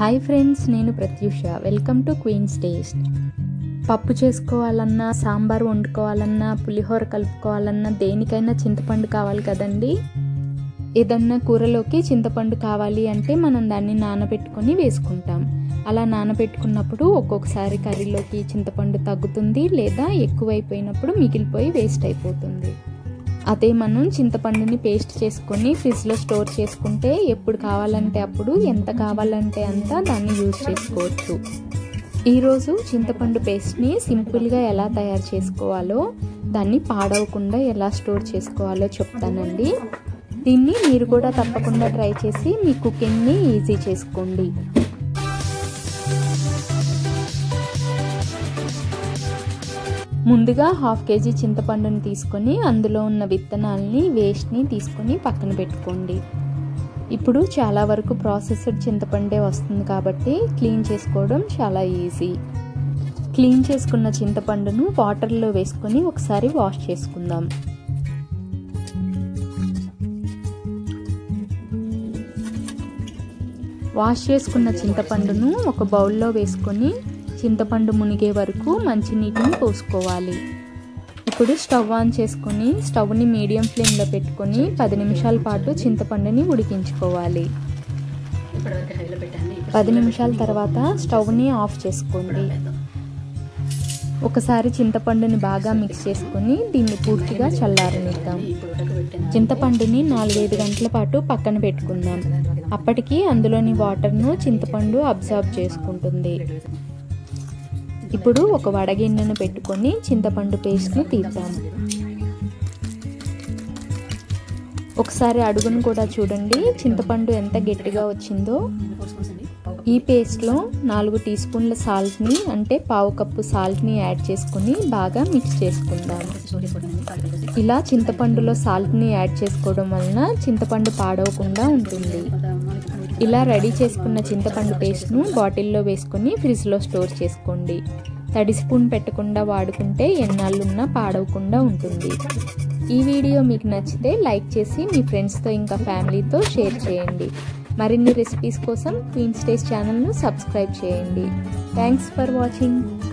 hi friends నేను Pratyusha welcome to Queens Taste పప్పు చేసుకోవాలన్నా సాంబార్ వండుకోవాలన్నా పులిహోర కలుపుకోవాలన్నా దేనికైనా చింతపండు కావాలి కదండి ఏదన్నా కూరలోకి చింతపండు కావాలి అంటే మనం దాన్ని నానబెట్టుకొని వేసుకుంటాం అలా నానబెట్టుకున్నప్పుడు ఒక్కొక్కసారి కర్రీలోకి చింతపండు తగ్గుతుంది లేదా ఎక్కువైపోయినప్పుడు మిగిలిపోయి వేస్ట్ అయిపోతుంది అదే మనం చింతపండుని పేస్ట్ చేసుకొని ఫ్రిడ్జ్లో స్టోర్ చేసుకుంటే ఎప్పుడు కావాలంటే అప్పుడు ఎంత కావాలంటే అంత దాన్ని యూజ్ చేసుకోవచ్చు ఈరోజు చింతపండు పేస్ట్ని సింపుల్గా ఎలా తయారు చేసుకోవాలో దాన్ని పాడవకుండా ఎలా స్టోర్ చేసుకోవాలో చెప్తానండి దీన్ని మీరు కూడా తప్పకుండా ట్రై చేసి మీ కుకింగ్ని ఈజీ చేసుకోండి ముందుగా హాఫ్ కేజీ చింతపండుని తీసుకొని అందులో ఉన్న విత్తనాలని వేస్ట్ని తీసుకొని పక్కన పెట్టుకోండి ఇప్పుడు చాలా వరకు ప్రాసెస్డ్ చింతపండే వస్తుంది కాబట్టి క్లీన్ చేసుకోవడం చాలా ఈజీ క్లీన్ చేసుకున్న చింతపండును వాటర్లో వేసుకొని ఒకసారి వాష్ చేసుకుందాం వాష్ చేసుకున్న చింతపండును ఒక బౌల్లో వేసుకొని చింతపండు మునిగే వరకు మంచినీటిని పోసుకోవాలి ఇప్పుడు స్టవ్ ఆన్ చేసుకొని స్టవ్ని మీడియం ఫ్లేమ్లో పెట్టుకొని పది నిమిషాల పాటు చింతపండుని ఉడికించుకోవాలి పది నిమిషాల తర్వాత స్టవ్ని ఆఫ్ చేసుకోండి ఒకసారి చింతపండుని బాగా మిక్స్ చేసుకొని దీన్ని పూర్తిగా చల్లారనిద్దాం చింతపండుని నాలుగైదు గంటల పాటు పక్కన పెట్టుకుందాం అప్పటికి అందులోని వాటర్ను చింతపండు అబ్జర్వ్ చేసుకుంటుంది ఇప్పుడు ఒక వడగిన్నెను పెట్టుకొని చింతపండు పేస్ట్ని తీద్దాం ఒకసారి అడుగును కూడా చూడండి చింతపండు ఎంత గట్టిగా వచ్చిందో ఈ పేస్ట్లో నాలుగు టీ స్పూన్ల సాల్ట్ని అంటే పావు కప్పు సాల్ట్ని యాడ్ చేసుకుని బాగా మిక్స్ చేసుకుందాం ఇలా చింతపండులో సాల్ట్ని యాడ్ చేసుకోవడం వలన చింతపండు పాడవకుండా ఉంటుంది ఇలా రెడీ చేసుకున్న చింతపండు పేస్ట్ను బాటిల్లో వేసుకొని ఫ్రిడ్జ్లో స్టోర్ చేసుకోండి తడి స్పూన్ పెట్టకుండా వాడుకుంటే ఎన్నాళ్ళున్నా పాడవకుండా ఉంటుంది ఈ వీడియో మీకు నచ్చితే లైక్ చేసి మీ ఫ్రెండ్స్తో ఇంకా ఫ్యామిలీతో షేర్ చేయండి మరిన్ని రెసిపీస్ కోసం క్వీన్స్ టేస్ట్ ఛానల్ను సబ్స్క్రైబ్ చేయండి థ్యాంక్స్ ఫర్ వాచింగ్